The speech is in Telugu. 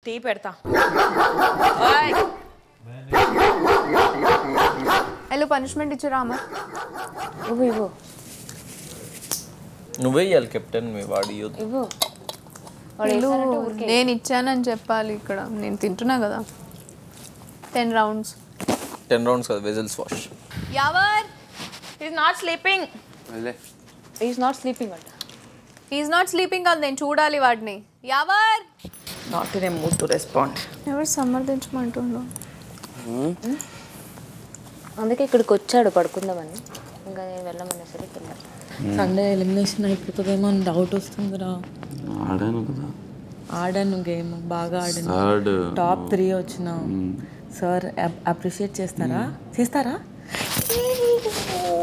టీ పెడతా వెళ్ళు పనిష్మెంట్ ఇచ్చారా అమ్మ ఇవ్వు ఇవ్వు నువ్వే ఇవ్వాలి కెప్టెన్ మీ వాడి యూత్ ఇవ్వు వాడు వీళ్ళు వేసారంటే ఊరికే నేను ఇచ్చానని చెప్పాలి ఇక్కడ నేను తింటున్నా కదా టెన్ రౌండ్స్ టెన్ రౌండ్స్ కదా vessels wash you're is not sleeping వెళ్ళే ఈజ్ నాట్ స్లీపింగ్ అంట ఈజ్ నాట్ స్లీపింగ్ కాదు నేను చూడాలి వాడిని you're not in a mood to respond ఎవరు సమర్థించమంటుండు అందుకే ఇక్కడికి వచ్చాడు పడుకుందామని ఇంకా నేను వెళ్ళమనేసరికి వెళ్ళాను సండే ఎలిమినేషన్ అయిపోతుందేమో అని డౌట్ వస్తుందిరా ఆడాను కదా ఆడాను గేమ్ బాగా ఆడాను థర్డ్ టాప్ త్రీ వచ్చిన సార్ అప్రిషియేట్ చేస్తారా చేస్తారా